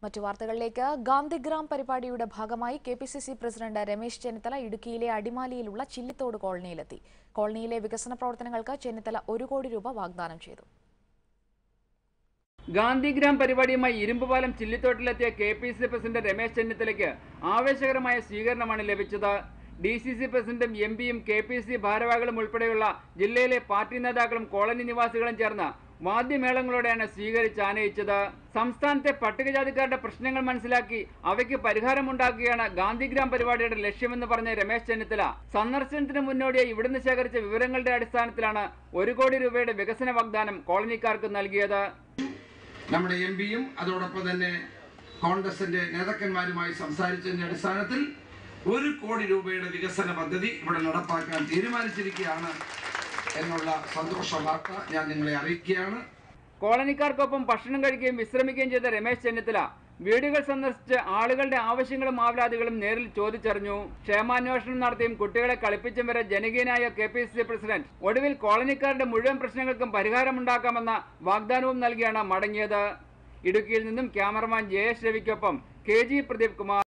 മറ്റു വാർത്തകളിലേക്ക് ഗാന്ധിഗ്രാം പരിപാടിയുടെ ഭാഗമായി K P C C president Ramesh Chennithala ഇടുക്കിയിലെ അടിമാലിയിലുള്ള ചില്ലിത്തോട് കോളനിയിലെത്തി കോളനിയിലെ വികസന പ്രവർത്തനങ്ങൾക്ക് ചെന്നിത്തല ഒരു കോടി രൂപ വാഗ്ദാനം ചെയ്തു ഗാന്ധിഗ്രാം പരിപാടിയുമായി ഇരുമ്പുപാലം ചില്ലിത്തോട്ടിലെത്തിയ K P C president Ramesh ചെന്നിത്തലയ്ക്ക് ആവേശകരമായ സ്വീകരണമാണ് ലഭിച്ചത് ഡി സി സി പ്രസിഡന്റും എം പിയും കെ പി സി ഭാരവാഹികളും ഉൾപ്പെടെയുള്ള ജില്ലയിലെ പാർട്ടി നേതാക്കളും കോളനി നിവാസികളും ചേർന്ന് വാദ്യമേളങ്ങളോടെയാണ് സ്വീകരിച്ച് ആനയിച്ചത് സംസ്ഥാനത്തെ പട്ടികജാതിക്കാരുടെ പ്രശ്നങ്ങൾ മനസ്സിലാക്കി അവയ്ക്ക് പരിഹാരമുണ്ടാക്കുകയാണ് ഗാന്ധിഗ്രാം പരിപാടിയുടെ ലക്ഷ്യമെന്ന് പറഞ്ഞ രമേശ് ചെന്നിത്തല സന്ദർശനത്തിന് മുന്നോടിയായി ഇവിടുന്ന് ശേഖരിച്ച വിവരങ്ങളുടെ അടിസ്ഥാനത്തിലാണ് ഒരു കോടി രൂപയുടെ വികസന വാഗ്ദാനം കോളനിക്കാർക്ക് നൽകിയത് നമ്മുടെ എം പിയും അതോടൊപ്പം തന്നെ കോൺഗ്രസിന്റെ നേതാക്കന്മാരുമായി സംസാരിച്ചതിന്റെ അടിസ്ഥാനത്തിൽ ഒരു കോടി രൂപയുടെ വികസന പദ്ധതി ഇവിടെ നടപ്പാക്കാൻ തീരുമാനിച്ചിരിക്കുകയാണ് എന്നുള്ള സന്തോഷ വാർത്ത ഞാൻ നിങ്ങളെ അറിയിക്കുകയാണ് കോളനിക്കാർക്കൊപ്പം ഭക്ഷണം കഴിക്കുകയും വിശ്രമിക്കുകയും ചെയ്ത രമേശ് ചെന്നിത്തല വീടുകൾ സന്ദർശിച്ച് ആളുകളുടെ ആവശ്യങ്ങളും ആവലാതികളും നേരിൽ ചോദിച്ചറിഞ്ഞു ക്ഷേമാന്വേഷണം നടത്തിയും കുട്ടികളെ കളിപ്പിച്ചും വരെ ജനകീയനായ K P C C president ഒടുവിൽ കോളനിക്കാരുടെ മുഴുവൻ പ്രശ്നങ്ങൾക്കും പരിഹാരമുണ്ടാക്കാമെന്ന വാഗ്ദാനവും നൽകിയാണ് മടങ്ങിയത് ഇടുക്കിയിൽ നിന്നും ക്യാമറമാൻ ജയേഷ് രവിക്കൊപ്പം കെ ജി പ്രദീപ് കുമാർ